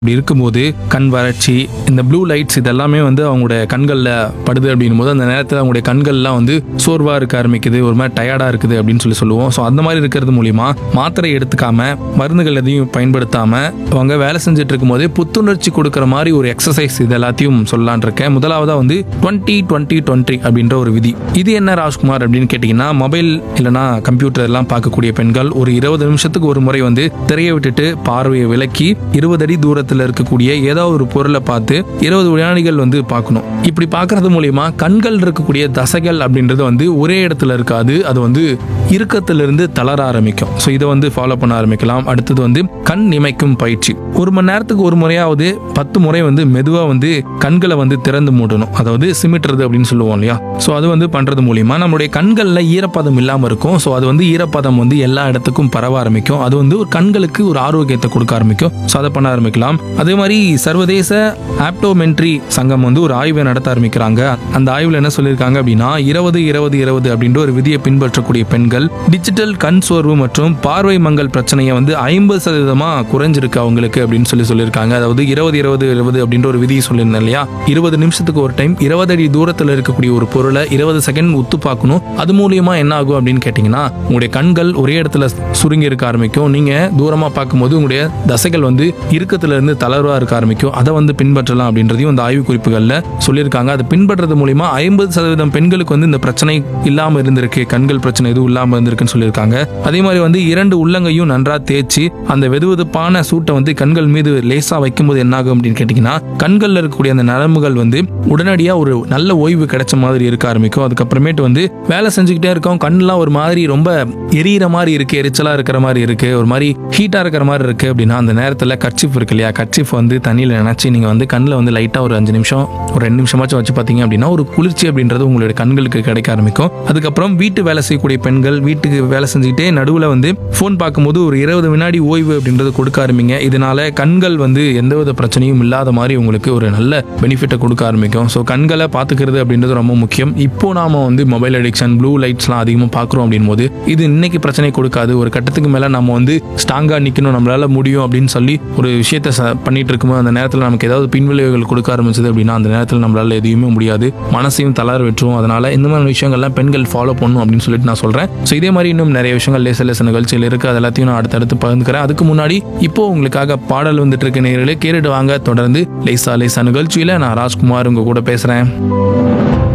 இப்படி இருக்கும்போது கண் வறட்சி இந்த ப்ளூ லைட்ஸ் இதெல்லாமே வந்து அவங்களுடைய கண்களில் படுது அப்படின்னும் போது அந்த நேரத்தில் அவங்களுடைய கண்கள்லாம் வந்து சோர்வாக இருக்க ஆரம்பிக்குது ஒரு மாதிரி டயர்டாக இருக்குது அப்படின்னு சொல்லி சொல்லுவோம் ஸோ அந்த மாதிரி இருக்கிறது மூலிமா மாத்திரை எடுத்துக்காம மருந்துகள் எதையும் பயன்படுத்தாம அவங்க வேலை செஞ்சுட்டு இருக்கும்போதே புத்துணர்ச்சி கொடுக்குற மாதிரி ஒரு எக்ஸசைஸ் இது எல்லாத்தையும் சொல்லலான் இருக்கேன் முதலாவதா வந்து டுவெண்ட்டி டுவெண்ட்டி டுவெண்ட்டி அப்படின்ற ஒரு விதி இது என்ன ராஜ்குமார் அப்படின்னு கேட்டிங்கன்னா மொபைல் இல்லைனா கம்ப்யூட்டர் எல்லாம் பார்க்கக்கூடிய பெண்கள் ஒரு இருபது நிமிஷத்துக்கு ஒரு முறை வந்து திரையை விட்டுட்டு பார்வையை விலக்கி இருபது அடி தூரத்தில் இருக்கக்கூடிய ஏதோ ஒரு பொருளை பார்த்து இருபது வினாடிகள் வந்து பார்க்கணும் இப்படி பார்க்கறது மூலியமா கண்கள் இருக்கக்கூடிய தசைகள் அப்படின்றது வந்து ஒரே இடத்துல இருக்காது அது வந்து இறுக்கத்திலிருந்து தளர ஆரம்பிக்கும் ஸோ இதை வந்து ஃபாலோ பண்ண ஆரம்பிக்கலாம் அடுத்தது வந்து கண் இமைக்கும் பயிற்சி ஒரு மணி நேரத்துக்கு ஒரு முறையாவது பத்து முறை வந்து மெதுவாக வந்து கண்களை வந்து திறந்து மூடணும் அதாவது சிமிட்டுறது அப்படின்னு சொல்லுவோம் இல்லையா ஸோ அது வந்து பண்ணுறது மூலியமா நம்மளுடைய கண்களில் ஈரப்பதம் இல்லாமல் இருக்கும் ஸோ அது வந்து ஈரப்பதம் வந்து எல்லா இடத்துக்கும் பரவ ஆரம்பிக்கும் அது வந்து ஒரு கண்களுக்கு ஒரு ஆரோக்கியத்தை கொடுக்க ஆரம்பிக்கும் ஸோ அதை பண்ண ஆரம்பிக்கலாம் அதே மாதிரி சர்வதேச ஆப்டோமென்ட்ரி சங்கம் வந்து ஒரு ஆய்வை நடத்த ஆரம்பிக்கிறாங்க அந்த ஆய்வில் என்ன சொல்லியிருக்காங்க அப்படின்னா இருபது இருபது இருபது அப்படின்ற ஒரு விதியை பின்பற்றக்கூடிய பெண்கள் டிஜிட்டல் கண் சோர்வு மற்றும் பார்வை மங்கல் பிரச்சனையை வந்து ஐம்பது சதவீதமாக குறைஞ்சிருக்கு அவங்களுக்கு அப்படின்னு சொல்லி சொல்லியிருக்காங்க அதாவது இருபது இருபது இருபது அப்படின்ற ஒரு விதியை சொல்லியிருந்தேன் இல்லையா இருபது நிமிஷத்துக்கு ஒரு டைம் இருபது அடி தூரத்தில் இருக்கக்கூடிய ஒரு பொருளை இருபது செகண்ட் உத்து பார்க்கணும் அது மூலியமா என்ன ஆகும் அப்படின்னு கேட்டிங்கன்னா உங்களுடைய கண்கள் ஒரே இடத்துல சுருங்கி இருக்க ஆரம்பிக்கும் நீங்க தூரமா பார்க்கும்போது உங்களுடைய தசைகள் வந்து இறுக்கத்துல இருந்து தளர்வா இருக்க ஆரம்பிக்கும் அதை வந்து பின்பற்றலாம் அப்படின்றதையும் இந்த ஆய்வு குறிப்புகள்ல சொல்லியிருக்காங்க அதை பின்பற்றது மூலியமா ஐம்பது சதவீதம் பெண்களுக்கு வந்து இந்த பிரச்சனை இல்லாம இருந்திருக்கு கண்கள் பிரச்சனை எதுவும் இல்லாம இருந்திருக்குன்னு சொல்லியிருக்காங்க அதே மாதிரி வந்து இரண்டு உள்ளங்கையும் நன்றா தேய்ச்சி அந்த வெதுவெதுப்பான சூட்டை வந்து கண்கள் மீது லேசா வைக்கும்போது என்ன ஆகும் அப்படின்னு கேட்டிங்கன்னா கண்கள்ல இருக்கக்கூடிய அந்த நரம்புகள் வந்து உடனடியா ஒரு நல்ல ஓய்வு கிடைச்ச மாதிரி இருக்க ஆரம்பிக்கும் அதுக்கப்புறமேட்டு வந்து வேலை செஞ்சுக்கிட்டே இருக்கோம் கண்ணெலாம் ஒரு மாதிரி ரொம்ப எரியிற மாதிரி இருக்கு எரிச்சலா இருக்கிற மாதிரி இருக்கு ஒரு மாதிரி ஹீட்டா இருக்கிற மாதிரி இருக்கு அப்படின்னா அந்த நேரத்தில் கர்ச்சிஃப் இருக்கு இல்லையா கர்ச்சிஃப் வந்து தண்ணியில் நினைச்சு நீங்க வந்து கண்ணில் வந்து லைட்டா ஒரு அஞ்சு நிமிஷம் ஒரு ரெண்டு நிமிஷமாச்சும் வச்சு பார்த்தீங்க அப்படின்னா ஒரு குளிர்ச்சி அப்படின்றது உங்களுடைய கண்களுக்கு கிடைக்க ஆரம்பிக்கும் அதுக்கப்புறம் வீட்டு வேலை செய்யக்கூடிய பெண்கள் வீட்டுக்கு வேலை செஞ்சுக்கிட்டே நடுவில் வந்து ஃபோன் பார்க்கும்போது ஒரு இருபது வினாடி ஓய்வு அப்படின்றது கொடுக்க ஆரம்பிங்க இதனால கண்கள் வந்து எந்தவித பிரச்சனையும் இல்லாத மாதிரி உங்களுக்கு ஒரு நல்ல பெனிஃபிட்டை கொடுக்க ஆரம்பிக்கும் ஸோ கண்களை பார்த்துக்கிறது அப்படின்றது ரொம்ப முக்கியம் இப்போ நாம வந்து மொபைல் அடிக்ஷன் ப்ளூ லைட்ஸ்லாம் அதிகமாக பார்க்குறோம் அப்படின் போது இது இன்னைக்கு பிரச்சனை கொடுக்காது ஒரு கட்டத்துக்கு மேலே நம்ம வந்து ஸ்ட்ராங்காக நிற்கணும் நம்மளால முடியும் அப்படின்னு சொல்லி ஒரு விஷயத்த ச- பண்ணிட்டு இருக்கும்போது அந்த நேரத்தில் நமக்கு ஏதாவது பின்விளைவுகள் கொடுக்க ஆரம்பிச்சது அப்படின்னா அந்த நேரத்தில் நம்மளால எதுவுமே முடியாது மனசையும் தளர விட்டுரும் அதனால இந்த மாதிரி விஷயங்கள்லாம் பெண்கள் ஃபாலோ பண்ணும் அப்படின்னு சொல்லிட்டு நான் சொல்றேன் ஸோ இதே மாதிரி இன்னும் நிறைய விஷயங்கள் லேச லேச நிகழ்ச்சியில் இருக்கு அது எல்லாத்தையும் நான் அடுத்தடுத்து பகிர்ந்துக்கிறேன் அதுக்கு முன்னாடி இப்போ உங்களுக்காக பாடல் வந்துட்டு இருக்க நேர்களே கேட்டுட்டு வாங்க தொடர்ந்து லேசா லேசா நிகழ்ச்சியில நான் ராஜ்குமார் உங்க கூட பேசுறேன்